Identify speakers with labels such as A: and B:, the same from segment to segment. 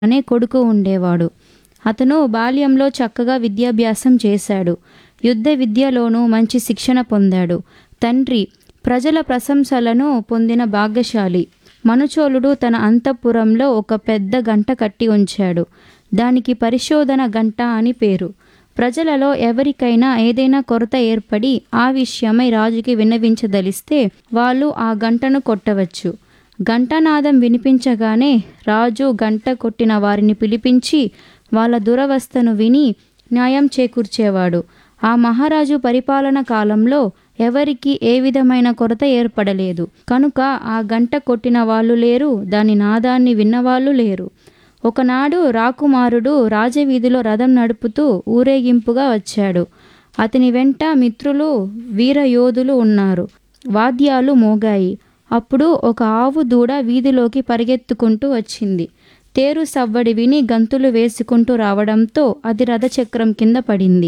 A: అనే కొడుకు ఉండేవాడు అతను బాల్యంలో చక్కగా విద్యాభ్యాసం చేశాడు యుద్ధ విద్యలోనూ మంచి శిక్షణ పొందాడు తండ్రి ప్రజల ప్రశంసలను పొందిన భాగ్యశాలి మనుచోళుడు తన అంతఃపురంలో ఒక పెద్ద గంట కట్టి ఉంచాడు దానికి పరిశోధన గంట అని పేరు ప్రజలలో ఎవరికైనా ఏదైనా కొరత ఏర్పడి ఆ విషయమై రాజుకి విన్నవించదలిస్తే వాళ్ళు ఆ గంటను కొట్టవచ్చు గంటనాదం వినిపించగానే రాజు గంట కొట్టిన వారిని పిలిపించి వాళ్ళ దురవస్థను విని న్యాయం చేకూర్చేవాడు ఆ మహారాజు పరిపాలన కాలంలో ఎవరికి ఏ విధమైన కొరత ఏర్పడలేదు కనుక ఆ గంట కొట్టిన వాళ్ళు లేరు దాని నాదాన్ని విన్నవాళ్ళు లేరు ఒకనాడు రాకుమారుడు రాజవీధిలో రథం నడుపుతూ ఊరేగింపుగా వచ్చాడు అతని వెంట మిత్రులు వీరయోధులు ఉన్నారు వాద్యాలు మోగాయి అప్పుడు ఒక ఆవు దూడ వీధిలోకి పరిగెత్తుకుంటూ వచ్చింది తేరు సవ్వడి విని గంతులు వేసుకుంటూ రావడంతో అది రథచక్రం కింద పడింది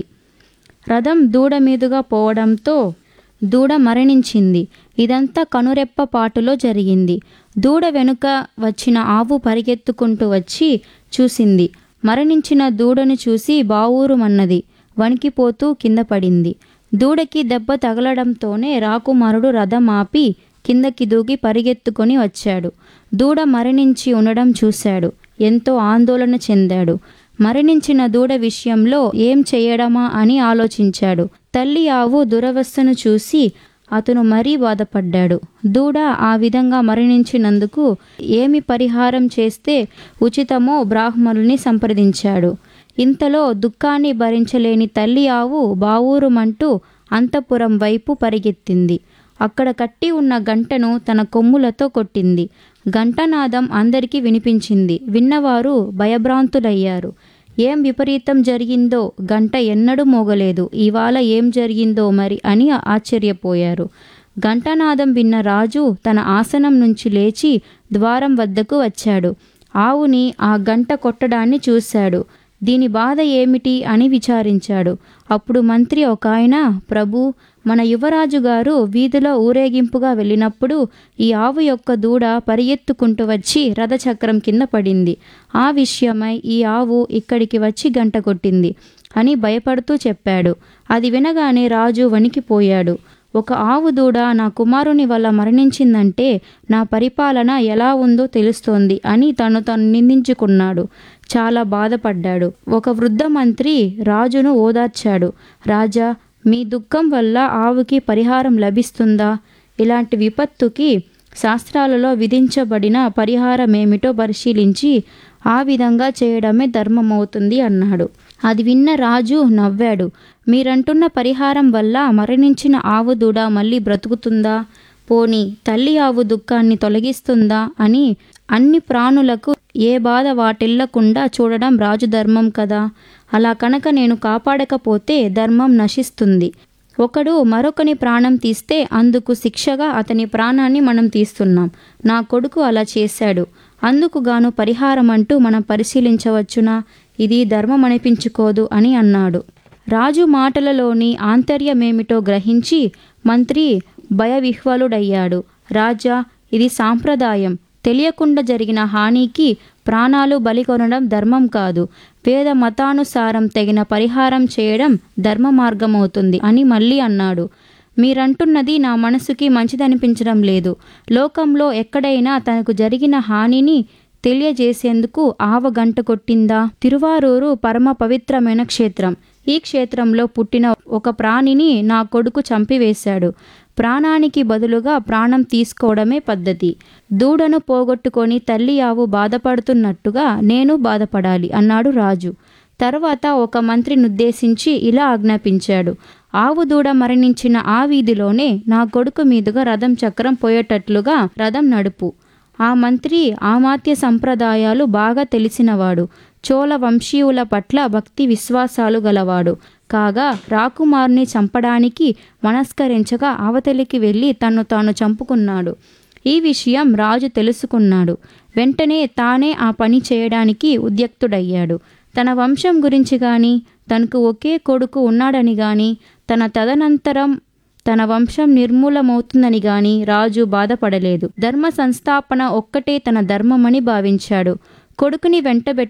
A: రథం దూడ మీదుగా పోవడంతో దూడ మరణించింది ఇదంతా కనురెప్ప పాటులో జరిగింది దూడ వెనుక వచ్చిన ఆవు పరిగెత్తుకుంటూ వచ్చి చూసింది మరణించిన దూడను చూసి బావూరుమన్నది వణికిపోతూ కింద పడింది దూడకి దెబ్బ తగలడంతోనే రాకుమారుడు రథం ఆపి కిందకి దూకి పరిగెత్తుకొని వచ్చాడు దూడ మరణించి ఉండడం చూశాడు ఎంతో ఆందోళన చెందాడు మరణించిన దూడ విషయంలో ఏం చేయడమా అని ఆలోచించాడు తల్లి ఆవు దురవస్థను చూసి అతను మరీ బాధపడ్డాడు దూడ ఆ విధంగా మరణించినందుకు ఏమి పరిహారం చేస్తే ఉచితమో బ్రాహ్మణుల్ని సంప్రదించాడు ఇంతలో దుఃఖాన్ని భరించలేని తల్లి ఆవు బావూరుమంటూ అంతఃపురం వైపు పరిగెత్తింది అక్కడ కట్టి ఉన్న గంటను తన కొమ్ములతో కొట్టింది గంటనాదం అందరికీ వినిపించింది విన్నవారు భయభ్రాంతులయ్యారు ఏం విపరీతం జరిగిందో గంట ఎన్నడూ మోగలేదు ఇవాళ ఏం జరిగిందో మరి అని ఆశ్చర్యపోయారు గంటనాదం విన్న రాజు తన ఆసనం నుంచి లేచి ద్వారం వద్దకు వచ్చాడు ఆవుని ఆ గంట కొట్టడాన్ని చూశాడు దీని బాధ ఏమిటి అని విచారించాడు అప్పుడు మంత్రి ఒక ఆయన ప్రభు మన యువరాజు గారు వీధిలో ఊరేగింపుగా వెళ్ళినప్పుడు ఈ ఆవు యొక్క దూడ పరిగెత్తుకుంటూ వచ్చి రథచక్రం కింద పడింది ఆ విషయమై ఈ ఆవు ఇక్కడికి వచ్చి గంట కొట్టింది అని భయపడుతూ చెప్పాడు అది వినగానే రాజు వణికిపోయాడు ఒక ఆవు దూడ నా కుమారుని వల్ల మరణించిందంటే నా పరిపాలన ఎలా ఉందో తెలుస్తోంది అని తను తను నిందించుకున్నాడు చాలా బాధపడ్డాడు ఒక వృద్ధ మంత్రి రాజును ఓదార్చాడు రాజా మీ దుఃఖం వల్ల ఆవుకి పరిహారం లభిస్తుందా ఇలాంటి విపత్తుకి శాస్త్రాలలో విధించబడిన పరిహారమేమిటో పరిశీలించి ఆ విధంగా చేయడమే ధర్మమవుతుంది అన్నాడు అది విన్న రాజు నవ్వాడు మీరంటున్న పరిహారం వల్ల మరణించిన ఆవు దూడ మళ్ళీ బ్రతుకుతుందా పోని తల్లి ఆవు దుఃఖాన్ని తొలగిస్తుందా అని అన్ని ప్రాణులకు ఏ బాధ వాటిల్లకుండా చూడడం రాజు ధర్మం కదా అలా కనుక నేను కాపాడకపోతే ధర్మం నశిస్తుంది ఒకడు మరొకని ప్రాణం తీస్తే అందుకు శిక్షగా అతని ప్రాణాన్ని మనం తీస్తున్నాం నా కొడుకు అలా చేశాడు అందుకు గాను పరిహారం అంటూ మనం పరిశీలించవచ్చునా ఇది ధర్మం అనిపించుకోదు అని అన్నాడు రాజు మాటలలోని ఆంతర్యమేమిటో గ్రహించి మంత్రి భయవిహ్వలుడయ్యాడు రాజా ఇది సాంప్రదాయం తెలియకుండా జరిగిన హానికి ప్రాణాలు బలి కొనడం ధర్మం కాదు వేద మతానుసారం తగిన పరిహారం చేయడం ధర్మ మార్గమవుతుంది అని మళ్ళీ అన్నాడు మీరంటున్నది నా మనసుకి మంచిదనిపించడం లేదు లోకంలో ఎక్కడైనా తనకు జరిగిన హానిని తెలియజేసేందుకు ఆవ గంట కొట్టిందా తిరువారూరు పరమ పవిత్రమైన క్షేత్రం ఈ క్షేత్రంలో పుట్టిన ఒక ప్రాణిని నా కొడుకు చంపివేశాడు ప్రాణానికి బదులుగా ప్రాణం తీసుకోవడమే పద్ధతి దూడను పోగొట్టుకొని తల్లి ఆవు బాధపడుతున్నట్టుగా నేను బాధపడాలి అన్నాడు రాజు తర్వాత ఒక మంత్రినుద్దేశించి ఇలా ఆజ్ఞాపించాడు ఆవు దూడ మరణించిన ఆ వీధిలోనే నా కొడుకు మీదుగా రథం చక్రం పోయేటట్లుగా రథం నడుపు ఆ మంత్రి ఆమాత్య సంప్రదాయాలు బాగా తెలిసినవాడు చోళ వంశీయుల పట్ల భక్తి విశ్వాసాలు గలవాడు కాగా రాకుమారుని చంపడానికి మనస్కరించగా అవతలికి వెళ్ళి తన్ను తాను చంపుకున్నాడు ఈ విషయం రాజు తెలుసుకున్నాడు వెంటనే తానే ఆ పని చేయడానికి ఉద్యక్తుడయ్యాడు తన వంశం గురించి గాని తనకు ఒకే కొడుకు ఉన్నాడని గాని తన తదనంతరం తన వంశం నిర్మూలమవుతుందని గాని రాజు బాధపడలేదు ధర్మ సంస్థాపన ఒక్కటే తన ధర్మమని భావించాడు కొడుకుని వెంటబెట్టు